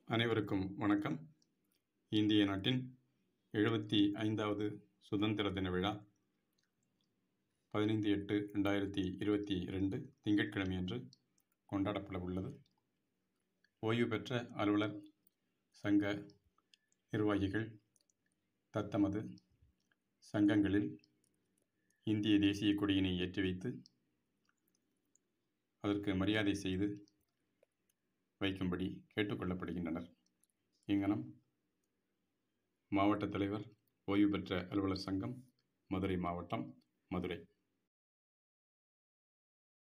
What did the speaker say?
அனைவருக்கும் வணக்கம் இந்திய நாட்டின் எழுபத்தி ஐந்தாவது சுதந்திர தின விழா பதினைந்து எட்டு ரெண்டாயிரத்தி இருபத்தி ரெண்டு திங்கட்கிழமையன்று கொண்டாடப்பட உள்ளது ஓய்வு பெற்ற அலுவலர் சங்க நிர்வாகிகள் தத்தமது சங்கங்களில் இந்திய தேசிய கொடியினை ஏற்றி வைத்து அதற்கு மரியாதை செய்து வைக்கும்படி கேட்டுக்கொள்ளப்படுகின்றனர் இங்கனம் மாவட்ட தலைவர் ஓய்வு பெற்ற அலுவலர் சங்கம் மதுரை மாவட்டம் மதுரை